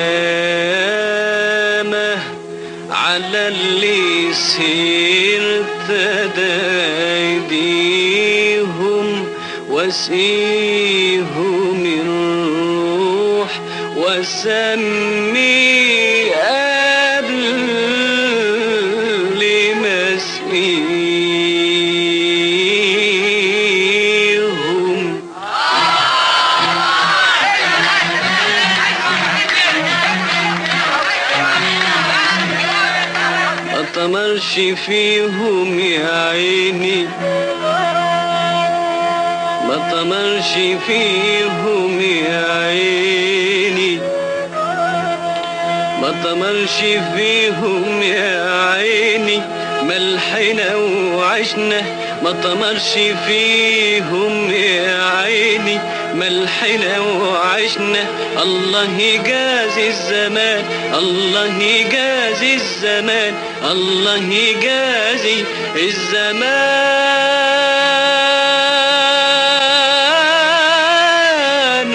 يامه على اللي سيرت ايديهم واسقيهم الروح وسمي قبل ما اسقيهم ما طمرش فيهم يا عيني ما طمرش فيهم يا عيني ما طمرش فيهم يا عيني ملحنا وعشنا ما طمرش فيهم يا عيني ملحنا وعشنا الله يجازي الزمان الله يجازي الزمان الله يجازي الزمان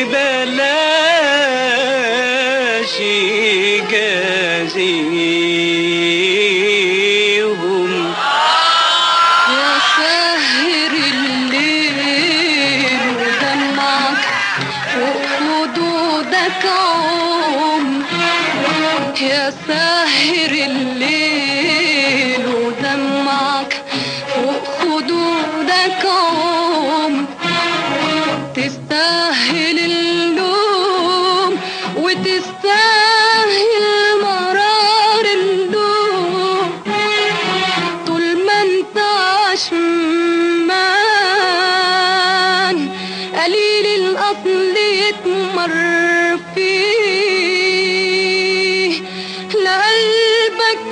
وبلاش يجازيهم يا ساهر الليل ودمعك وخدودك عم يا ساهر الليل ودمعك وخدودك عم تستاهل اللوم وتستاهل مرار اللوم طول ما انت عشمان قليل الاصل يتمر فيه لقلبك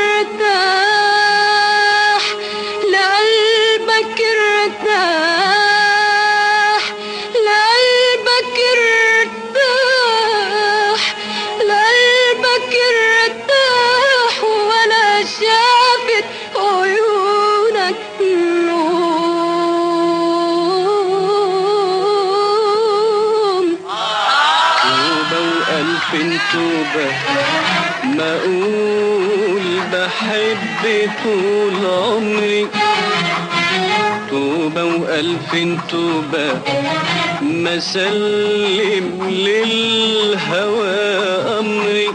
ارتاح لقلبك ارتاح لقلبك ارتاح لقلبك ارتاح ولا شافت عيونك نوم توبة وألف توبة ما أقول بحب طول عمري توبة وألف توبة ما سلم للهوى أمري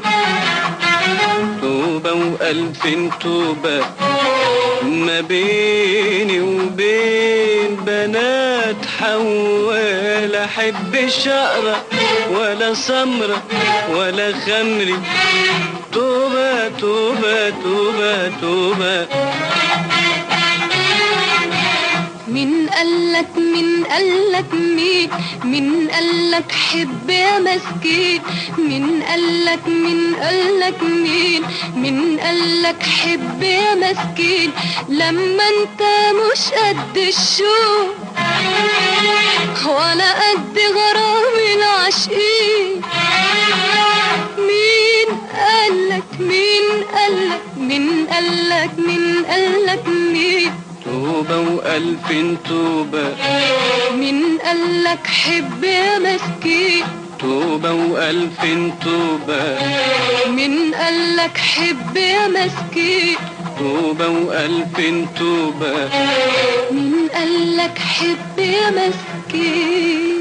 توبة وألف توبة ما بيني وبين بنات حوال أحب شقرة ولا سمرة ولا خمري توبة توبة توبة توبة من قالك من قالك مين من قالك حب يا مسكين من قالك من قالك مين من قالك حب يا مسكين لما انت مش قد الشوق ولا قد غرام العاشقين مين قالك مين قالك مين قالك مين قالك مين توبة وألف توبة مين قالك حب يا مسكين توبة وألف توبة مين قالك حب يا مسكين توبة وألف توبة مين قالك حب يا مسكين